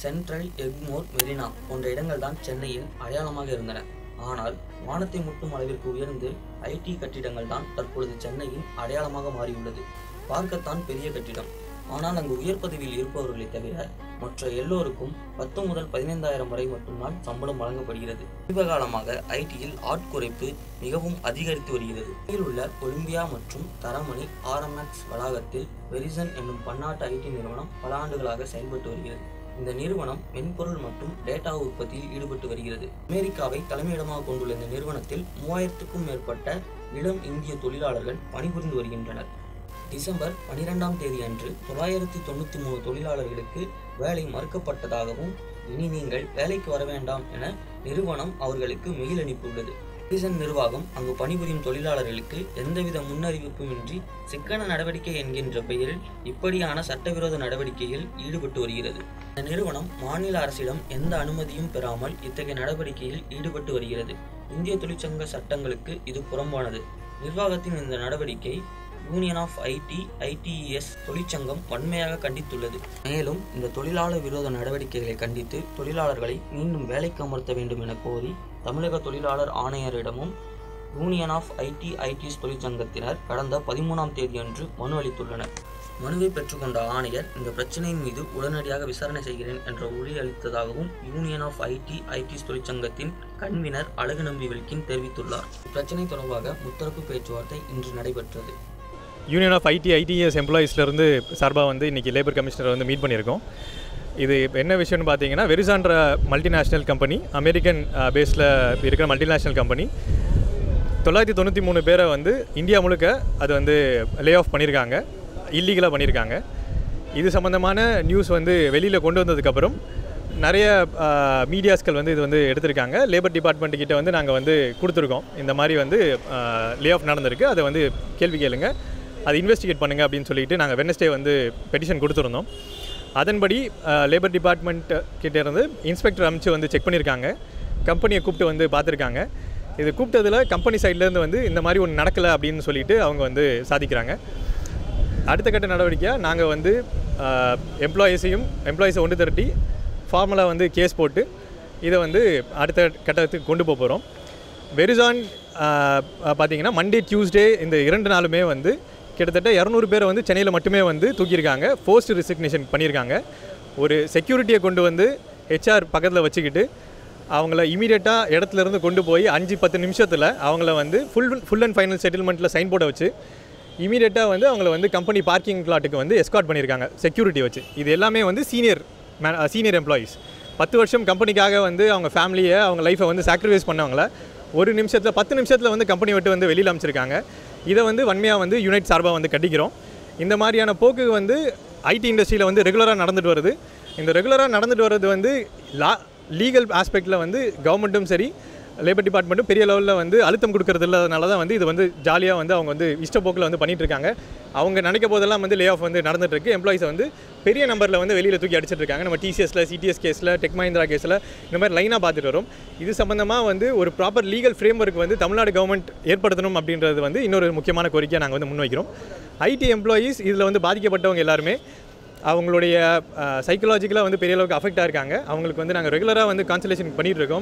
central Egmore Marina போன்ற இடங்கள் தான் சென்னையில் அடையாளமாக இருந்தன ஆனால் வானத்தை முட்டும் அளவிற்கு உயர்ந்து ஐடி கட்டிடங்கள் தான் தற்பொழுது சென்னையின் அடையாளமாக மாறியுள்ளது பார்க்கத்தான் பெரிய கட்டிடம் ஆனால் அங்கு உயர் பதவியில் இருப்பவர்களை தவிர மற்ற எல்லோருக்கும் பத்து முதல் பதினைந்தாயிரம் வரை மட்டும்தான் சம்பளம் வழங்கப்படுகிறது சமீப காலமாக ஐடியில் ஆட்குறைப்பு மிகவும் அதிகரித்து வருகிறது சென்னையில் உள்ள ஒலிம்பியா மற்றும் தரமணி ஆர்எம்எக்ஸ் வளாகத்தில் வெரிசன் என்னும் பன்னாட்டு ஐடி நிறுவனம் பல ஆண்டுகளாக செயல்பட்டு வருகிறது இந்த நிறுவனம் மென்பொருள் மற்றும் டேட்டா உற்பத்தியில் ஈடுபட்டு வருகிறது அமெரிக்காவை தலைமையிடமாக கொண்டுள்ள இந்த நிறுவனத்தில் மூவாயிரத்துக்கும் மேற்பட்ட இளம் இந்திய தொழிலாளர்கள் பணிபுரிந்து வருகின்றனர் டிசம்பர் பனிரெண்டாம் தேதி அன்று தொள்ளாயிரத்தி தொண்ணூற்றி மூணு தொழிலாளர்களுக்கு வேலை மறுக்கப்பட்டதாகவும் இனி நீங்கள் வேலைக்கு வர வேண்டாம் என நிறுவனம் அவர்களுக்கு மெயில் அனுப்பியுள்ளது ரீசன் நிர்வாகம் அங்கு பணிபுரியும் தொழிலாளர்களுக்கு எந்தவித முன்னறிவிப்புமின்றி சிக்கன நடவடிக்கை என்கின்ற பெயரில் இப்படியான சட்டவிரோத நடவடிக்கையில் ஈடுபட்டு வருகிறது இந்த நிறுவனம் மாநில அரசிடம் எந்த அனுமதியும் பெறாமல் இத்தகைய நடவடிக்கையில் ஈடுபட்டு வருகிறது இந்திய தொழிற்சங்க சட்டங்களுக்கு இது புறம்பானது நிர்வாகத்தின் இந்த நடவடிக்கை யூனியன் ஆஃப் ஐடி ஐடிஇஎஸ் தொழிற்சங்கம் வன்மையாக கண்டித்துள்ளது மேலும் இந்த தொழிலாளர் விரோத நடவடிக்கைகளை கண்டித்து தொழிலாளர்களை மீண்டும் வேலைக்கு அமர்த்த வேண்டும் என கோரி தமிழக தொழிலாளர் ஆணையரிடமும் யூனியன் ஆஃப் ஐடி ஐடிஎஸ் தொழிற்சங்கத்தினர் கடந்த பதிமூணாம் தேதியன்று மனு அளித்துள்ளனர் மனுவை பெற்றுக்கொண்ட ஆணையர் இந்த பிரச்சனையின் மீது உடனடியாக விசாரணை செய்கிறேன் என்ற உறுதி அளித்ததாகவும் யூனியன் ஆஃப் ஐடி ஐடிஎஸ் தொழிற்சங்கத்தின் கன்வீனர் அழகு நம்பி வில்கின் தெரிவித்துள்ளார் இப்பிரச்சனை தொடர்பாக முத்தரப்பு பேச்சுவார்த்தை இன்று நடைபெற்றது யூனியன் ஆஃப் ஐடி ஐடிஎஸ் எம்ப்ளாயீஸ்லேருந்து சார்பாக வந்து இன்றைக்கி லேபர் கமிஷனர் வந்து மீட் பண்ணியிருக்கோம் இது என்ன விஷயம்னு பார்த்தீங்கன்னா வெரிசான்ற மல்டிநேஷ்னல் கம்பெனி அமெரிக்கன் பேஸில் இருக்கிற மல்டிநேஷ்னல் கம்பெனி தொள்ளாயிரத்தி தொண்ணூற்றி மூணு பேரை வந்து இந்தியா முழுக்க அது வந்து லே ஆஃப் பண்ணியிருக்காங்க இல்லீகலாக பண்ணியிருக்காங்க இது சம்மந்தமான நியூஸ் வந்து வெளியில் கொண்டு வந்ததுக்கப்புறம் நிறைய மீடியாஸ்கள் வந்து இது வந்து எடுத்திருக்காங்க லேபர் டிபார்ட்மெண்ட் கிட்ட வந்து நாங்கள் வந்து கொடுத்துருக்கோம் இந்த மாதிரி வந்து லே ஆஃப் நடந்திருக்கு அதை வந்து கேள்வி கேளுங்க அதை இன்வெஸ்டிகேட் பண்ணுங்கள் அப்படின்னு சொல்லிட்டு நாங்கள் வெனஸ்டே வந்து பெட்டிஷன் கொடுத்துருந்தோம் அதன்படி லேபர் டிபார்ட்மெண்ட் கிட்ட இருந்து இன்ஸ்பெக்டர் அனுப்பிச்சு வந்து செக் பண்ணியிருக்காங்க கம்பெனியை கூப்பிட்டு வந்து பார்த்துருக்காங்க இது கூப்பிட்டதில் கம்பெனி சைட்லேருந்து வந்து இந்த மாதிரி ஒன்று நடக்கலை அப்படின்னு சொல்லிட்டு அவங்க வந்து சாதிக்கிறாங்க அடுத்த கட்ட நடவடிக்கையாக நாங்கள் வந்து எம்ப்ளாயீஸையும் எம்ப்ளாயீஸை ஒன்று திரட்டி ஃபார்மலாக வந்து கேஸ் போட்டு இதை வந்து அடுத்த கட்டத்துக்கு கொண்டு போக போகிறோம் வெரிசான் பார்த்தீங்கன்னா மண்டே டியூஸ்டே இந்த இரண்டு நாளுமே வந்து கிட்டத்தட்ட இரநூறு பேரை வந்து சென்னையில் மட்டுமே வந்து தூக்கியிருக்காங்க போஸ்ட் ரிசிக்னேஷன் பண்ணியிருக்காங்க ஒரு செக்யூரிட்டியை கொண்டு வந்து ஹெச்ஆர் பக்கத்தில் வச்சுக்கிட்டு அவங்கள இமீடியட்டாக இடத்துல இருந்து கொண்டு போய் அஞ்சு பத்து நிமிஷத்தில் அவங்கள வந்து ஃபுல் ஃபுல் அண்ட் ஃபைனல் செட்டில்மெண்ட்டில் சைன் போட வச்சு இமீடியட்டாக வந்து அவங்கள வந்து கம்பெனி பார்க்கிங் லாட்டுக்கு வந்து எஸ்கார்ட் பண்ணியிருக்காங்க செக்யூரிட்டி வச்சு இது எல்லாமே வந்து சீனியர் மே சீனியர் எம்ப்ளாயீஸ் பத்து வருஷம் கம்பெனிக்காக வந்து அவங்க ஃபேமிலியை அவங்க லைஃப்பை வந்து சாக்ரிஃபைஸ் பண்ணவங்கள ஒரு நிமிஷத்தில் பத்து நிமிஷத்தில் வந்து கம்பெனி விட்டு வந்து வெளியில் அமைச்சிருக்காங்க இதை வந்து வன்மையாக வந்து யுனைட் சார்பாக வந்து கட்டிக்கிறோம் இந்த மாதிரியான போக்கு வந்து ஐடி இண்டஸ்ட்ரியில் வந்து ரெகுலராக நடந்துட்டு வருது இந்த ரெகுலராக நடந்துட்டு வர்றது வந்து லா லீகல் ஆஸ்பெக்டில் வந்து கவர்மெண்ட்டும் சரி லேபர் டிபார்ட்மெண்ட்டும் பெரிய லெவலில் வந்து அழுத்தம் கொடுக்கறது இல்லாதனால தான் வந்து இது வந்து ஜாலியாக வந்து அவங்க வந்து இஷ்டப்போக்கில் வந்து பண்ணிட்டு இருக்காங்க அவங்க நினைக்க போதெல்லாம் வந்து லே ஆஃப் வந்து நடந்துட்டு இருக்கு எம்ப்ளாயிஸை வந்து பெரிய நம்பரில் வந்து வெளியில் தூக்கி அடிச்சிட்டு இருக்காங்க நம்ம டிசிஎஸ்ல சிடிஎஸ் கேஸில் டெக் மஹிந்திரா கேஸில் இந்த மாதிரி லைனாக பார்த்துட்டு வரும் இது சம்மந்தமாக வந்து ஒரு ப்ராப்பர் லீகல் ஃப்ரேம் ஒர்க் வந்து தமிழ்நாடு கவர்மெண்ட் ஏற்படுத்தணும் அப்படின்றது வந்து இன்னொரு முக்கியமான கோரிக்கையை நாங்கள் வந்து முன்வைக்கிறோம் ஐடி எம்ப்ளாயீஸ் இதில் வந்து பாதிக்கப்பட்டவங்க எல்லாருமே அவங்களுடைய சைக்கலாஜிக்கலாக வந்து பெரிய அளவுக்கு அஃபெக்ட் ஆயிருக்காங்க அவங்களுக்கு வந்து நாங்கள் ரெகுலராக வந்து கான்சலேஷன் பண்ணிகிட்டு இருக்கோம்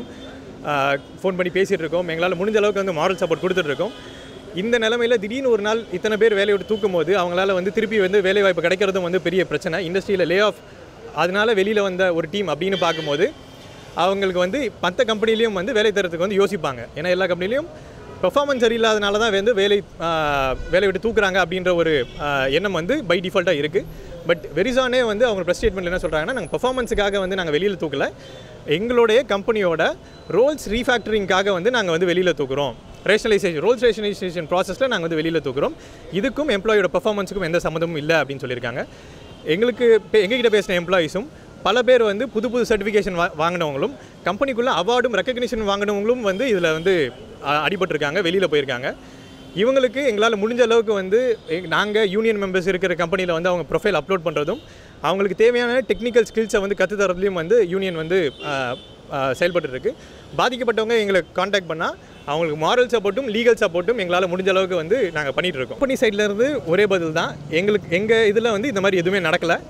ஃபோன் பண்ணி பேசிகிட்டு இருக்கோம் எங்களால் முடிஞ்ச அளவுக்கு வந்து மாரல் சப்போர்ட் கொடுத்துட்ருக்கோம் இந்த நிலமையில் திடீர்னு ஒரு நாள் இத்தனை பேர் வேலையை விட்டு தூக்கும் போது அவங்களால வந்து திருப்பி வந்து வேலை வாய்ப்பு கிடைக்கிறதும் வந்து பெரிய பிரச்சனை இண்டஸ்ட்ரியில் லே ஆஃப் அதனால வெளியில் வந்த ஒரு டீம் அப்படின்னு பார்க்கும்போது அவங்களுக்கு வந்து மற்ற கம்பெனிலையும் வந்து வேலை தரத்துக்கு வந்து யோசிப்பாங்க ஏன்னா எல்லா கம்பெனிலையும் பெர்ஃபார்மன்ஸ் சரியில்லாதனால தான் வந்து வேலை வேலையை விட்டு தூக்குறாங்க அப்படின்ற ஒரு எண்ணம் வந்து பை டிஃபால்ட்டாக இருக்குது பட் வெரிசானே வந்து அவங்க ப்ரெஸ் ஸ்டேட்மெண்ட் என்ன சொல்கிறாங்கன்னா நாங்கள் பெர்ஃபார்மன்ஸுக்காக வந்து நாங்கள் வெளியில் தூக்கலை எங்களுடைய கம்பெனியோட ரோல்ஸ் ரீஃபேக்டரிங்காக வந்து நாங்கள் வந்து வெளியில் தூக்குறோம் ரேஷனலைசேஷன் ரோல்ஸ் ரேஷனலைசேஷன் ப்ராசஸில் நாங்கள் வந்து வெளியில் தூக்குறோம் இதுக்கும் எம்ப்ளாயோட பெர்ஃபார்மன்ஸுக்கும் எந்த சம்மந்தமும் இல்லை அப்படின்னு சொல்லியிருக்காங்க எங்களுக்கு எங்ககிட்ட பேசின எம்ப்ளாயீஸும் பல பேர் வந்து புது புது சர்டிஃபிகேஷன் வா வாங்கினவங்களும் கம்பெனிக்குள்ளே அவார்டும் ரெக்கக்னிஷன் வாங்கினவங்களும் வந்து இதில் வந்து அடிபட்டிருக்காங்க வெளியில் போயிருக்காங்க இவங்களுக்கு எங்களால் முடிஞ்ச அளவுக்கு வந்து நாங்கள் யூனியன் மெம்பர்ஸ் இருக்கிற கம்பெனியில் வந்து அவங்க ப்ரொஃபைல் அப்லோட் பண்ணுறதும் அவங்களுக்கு தேவையான டெக்னிக்கல் ஸ்கில்ஸை வந்து கற்று தரதுலையும் வந்து யூனியன் வந்து செயல்பட்டுருக்கு பாதிக்கப்பட்டவங்க எங்களை காண்டாக்ட் பண்ணால் அவங்களுக்கு மாரல் சப்போர்ட்டும் லீகல் சப்போர்ட்டும் எங்களால் முடிஞ்ச அளவுக்கு வந்து நாங்கள் பண்ணிகிட்டு இருக்கோம் கம்பெனி சைட்லேருந்து ஒரே பதில் தான் எங்களுக்கு எங்கள் இதில் வந்து இந்த மாதிரி எதுவுமே நடக்கலை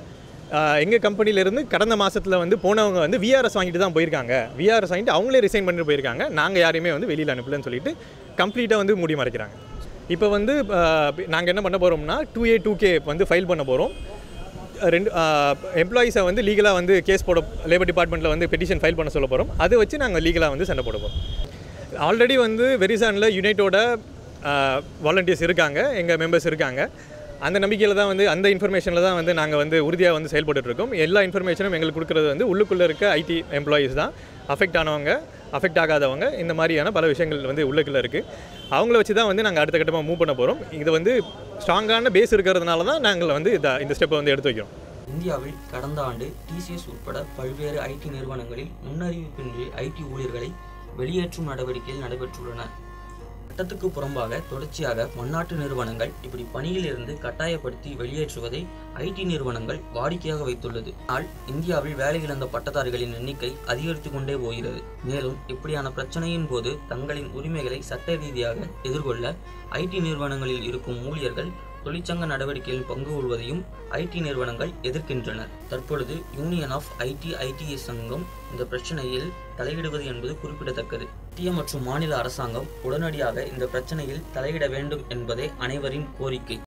எங்கள் கம்பெனிலேருந்து கடந்த மாதத்தில் வந்து போனவங்க வந்து விஆர்எஸ் வாங்கிட்டு தான் போயிருக்காங்க விஆர்எஸ் வாங்கிட்டு அவங்களே ரிசைன் பண்ணிட்டு போயிருக்காங்க நாங்கள் யாரையுமே வந்து வெளியில் அனுப்பலன்னு சொல்லிட்டு கம்ப்ளீட்டாக வந்து மூடி மறைக்கிறாங்க இப்போ வந்து நாங்கள் என்ன பண்ண போகிறோம்னா டூ ஏ டூ கே வந்து ஃபைல் பண்ண போகிறோம் ரெண்டு எம்ப்ளாயீஸை வந்து லீகலாக வந்து கேஸ் போட லேபர் டிபார்ட்மெண்ட்டில் வந்து பெட்டிஷன் ஃபைல் பண்ண சொல்ல போகிறோம் அதை வச்சு நாங்கள் லீகலாக வந்து சண்டை போட போகிறோம் ஆல்ரெடி வந்து வெரிசானில் யுனைட்டோட வாலண்டியர்ஸ் இருக்காங்க எங்கள் மெம்பர்ஸ் இருக்காங்க அந்த நம்பிக்கையில் தான் வந்து அந்த இன்ஃபர்மேஷனில் தான் வந்து நாங்கள் வந்து உறுதியாக வந்து செயல்பட்டுட்டு இருக்கோம் எல்லா இன்ஃபர்மேஷனும் எங்களுக்கு கொடுக்குறது வந்து உள்ளுக்குள்ளே இருக்க ஐடி எம்ப்ளாயீஸ் தான் அஃபெக்ட் ஆனவங்க அஃபெக்ட் ஆகாதவங்க இந்த மாதிரியான பல விஷயங்கள் வந்து உள்ளுக்குள்ளே இருக்குது அவங்கள வச்சு தான் வந்து நாங்கள் அடுத்த கட்டமாக மூவ் பண்ண போகிறோம் இது வந்து ஸ்ட்ராங்கான பேஸ் இருக்கிறதுனால தான் நாங்கள் வந்து இந்த இந்த ஸ்டெப்பை வந்து எடுத்து வைக்கிறோம் இந்தியாவில் கடந்த ஆண்டு டிசிஎஸ் உட்பட பல்வேறு ஐடி நிறுவனங்களில் முன்னறிவிப்பின்றி ஐடி ஊழியர்களை வெளியேற்றும் நடவடிக்கைகள் நடைபெற்றுள்ளன சட்டத்துக்கு புறம்பாக தொடர்ச்சியாக பன்னாட்டு நிறுவனங்கள் இப்படி பணியிலிருந்து கட்டாயப்படுத்தி வெளியேற்றுவதை ஐடி நிறுவனங்கள் வாடிக்கையாக வைத்துள்ளது ஆனால் இந்தியாவில் வேலை இழந்த பட்டதாரிகளின் எண்ணிக்கை அதிகரித்து கொண்டே போகிறது மேலும் இப்படியான பிரச்சனையின் போது தங்களின் உரிமைகளை சட்ட ரீதியாக எதிர்கொள்ள ஐடி நிறுவனங்களில் இருக்கும் ஊழியர்கள் தொழிற்சங்க நடவடிக்கையில் பங்கு கொள்வதையும் ஐடி நிறுவனங்கள் எதிர்க்கின்றனர் தற்பொழுது யூனியன் ஆஃப் ஐடி ஐடிஎஸ் சங்கம் இந்த பிரச்சனையில் தலையிடுவது என்பது குறிப்பிடத்தக்கது மத்திய மற்றும் மாநில அரசாங்கம் உடனடியாக இந்த பிரச்சனையில் தலையிட வேண்டும் என்பதே அனைவரின் கோரிக்கை